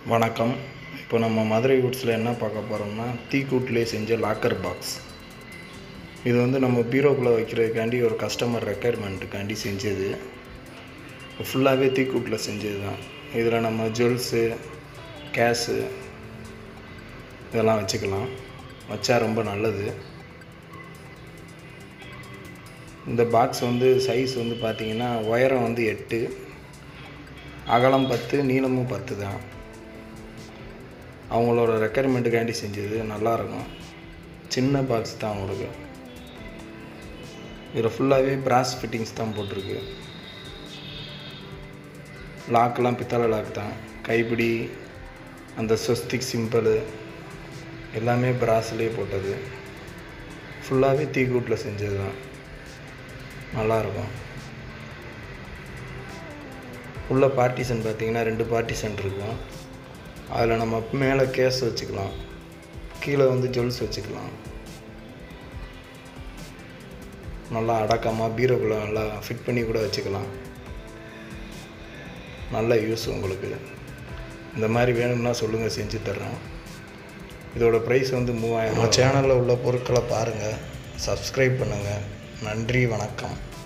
வணக்கம் இப்போ நம்ம மதுரை வுட்ஸில் என்ன பார்க்க போகிறோம்னா தீக்கூட்டிலே செஞ்ச லாக்கர் பாக்ஸ் இது வந்து நம்ம பீரோக்குள்ளே வைக்கிறதுக்காண்டி ஒரு கஸ்டமர் ரெக்குயர்மெண்ட்டுக்காண்டி செஞ்சது ஃபுல்லாகவே தீக்கூட்டில் செஞ்சது தான் இதில் நம்ம ஜுவல்ஸு கேஷு இதெல்லாம் வச்சுக்கலாம் வச்சா ரொம்ப நல்லது இந்த பாக்ஸ் வந்து சைஸ் வந்து பார்த்திங்கன்னா உயரம் வந்து எட்டு அகலம் பத்து நீளமும் பத்து தான் அவங்களோட ரெக்குயர்மெண்ட்டுக்காண்டி செஞ்சது நல்லாயிருக்கும் சின்ன பாக்ஸ் தான் அவங்களுக்கு இதில் ஃபுல்லாகவே பிராஸ் ஃபிட்டிங்ஸ் தான் போட்டிருக்கு லாக்கெலாம் பித்தளை லாக் தான் கைப்பிடி அந்த ஸ்வஸ்திக் சிம்பிள் எல்லாமே பிராஸ்லேயே போட்டது ஃபுல்லாகவே தீக்கூட்டில் செஞ்சது தான் நல்லாயிருக்கும் உள்ள பார்ட்டிஷன் பார்த்தீங்கன்னா ரெண்டு பார்ட்டிஷன் இருக்கும் அதில் நம்ம மேலே கேஸ் வச்சுக்கலாம் கீழே வந்து ஜுவல்ஸ் வச்சுக்கலாம் நல்லா அடக்கமாக பீரோக்குள்ளே நல்லா ஃபிட் பண்ணி கூட வச்சுக்கலாம் நல்ல யூஸ் உங்களுக்கு இந்த மாதிரி வேணும்னா சொல்லுங்கள் செஞ்சு தர்றோம் இதோட ப்ரைஸ் வந்து மூவாயிரம் நம்ம சேனலில் உள்ள பொருட்களை பாருங்கள் சப்ஸ்கிரைப் பண்ணுங்கள் நன்றி வணக்கம்